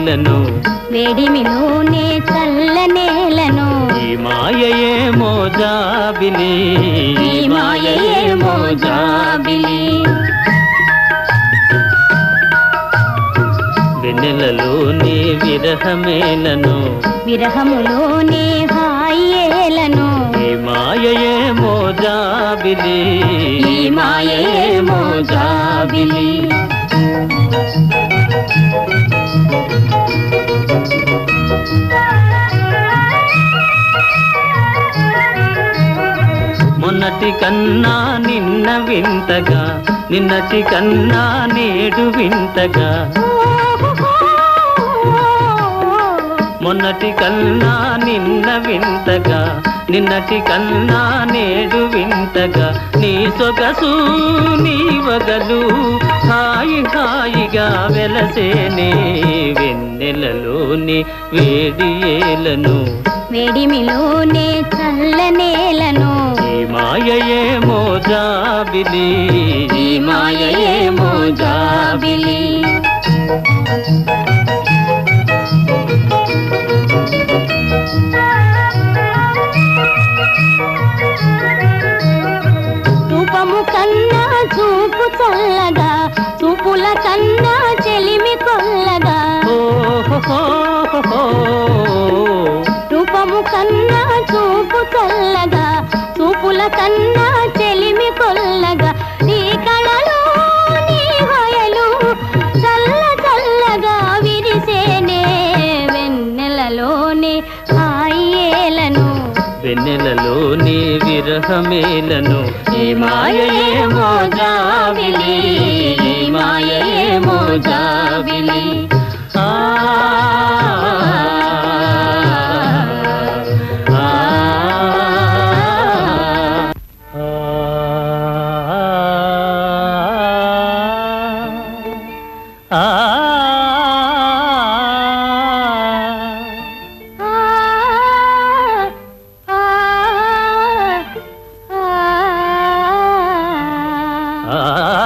నేలను వేడిమిలోనే చల్ల నేలను ఈ మాయయేమో జాబిలి ఈ మాయయేమో జాబిలి వెన్నెలలోని విరహమేలను విరహములోనే హాయేలను ఈ మాయయేమో జాబిలి ఈ మాయయేమో జాబిలి మొన్నటి కన్నా నిన్న వింతగా నిన్నటి కన్నా నేడు వింతగా మొన్నటి కన్నా నిన్న వింతగా నిన్నటి కన్నా నేడు వింతగా నీ సొగసు నీ వగలు హాయి హాయిగా వెలసేనే వెన్నెలలోని వేడి ఏలను వేడిమిలోనే చల్ల నేలను ఈ మాయయేమో జాబిలి ఈ మాయయేమో జాబిలి రూపము కన్నా చూపు చల్లగా చూపుల కన్నా చెలిమి కొల్లగా ఓహోహోహో. రూపము కన్నా చూపు చల్లగా చూపుల కన్నా చెలిమి కొల్లగా నీ కళలు నీ హయలు చల్ల చల్లగా విరిసేనే వెన్నెలలోనే హాయేలను వెన్నెలలోని విరహమేలను ఈ మాయయేమో జాబిలి ఈ మాయయేమో జాబిలి ఆ, ఆ, ఆ, ఆ. ఆ, ఆ, ఆ.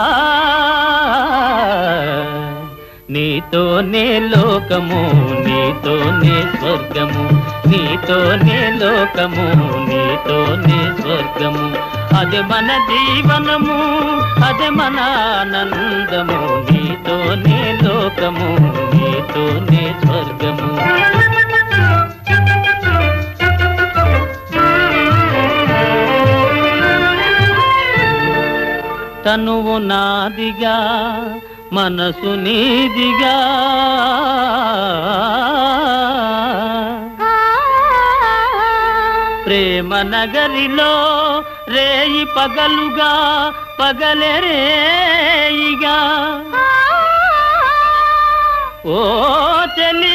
నీతోనే లోకము నీతోనే స్వర్గము నీతోనే లోకము నీతోనే స్వర్గము అది మన జీవనము అది మన ఆనందము నీతోనే లోకము నీతోనే స్వర్గము తనువు నాదిగా మనసు నీదిగా ప్రేమ నగరిలో రేయి పగలుగా పగలే రేయిగా ఓ చలి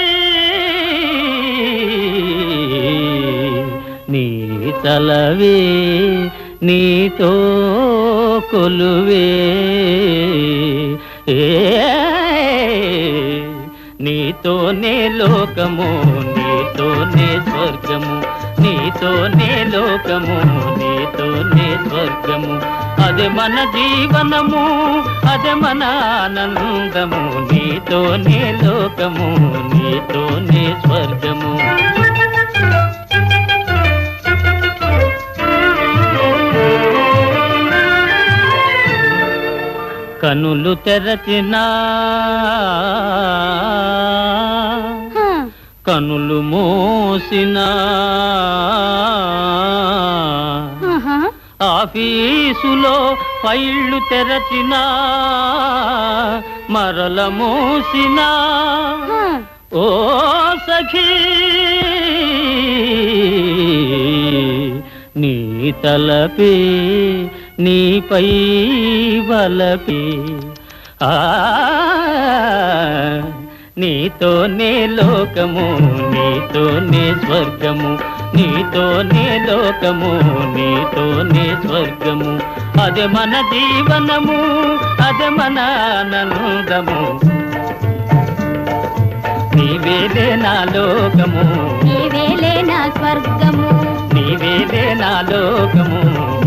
నీ తలవే నీతో కొలువే ఏ నీతోనే లోకము నీతోనే స్వర్గము నీతోనే లోకము నీతోనే స్వర్గము అదే మన జీవనము అదే మన ఆనందము నీతోనే లోకము నీతోనే స్వర్గము కనులు తెరచినా కనులు మూసినా ఆఫీసులో ఫైళ్ళు తెరచినా మరల మూసినా ఓ సఖీ నీ తలపే నీపై వలపే ఆ నీతోనే లోకము నీతోనే స్వర్గము నీతోనే లోకము నీతోనే స్వర్గము అదే మన జీవనము అదే మన ఆనందము నీవేలే నా లోకము నీవేలే నా స్వర్గము నీవేలే నా లోకము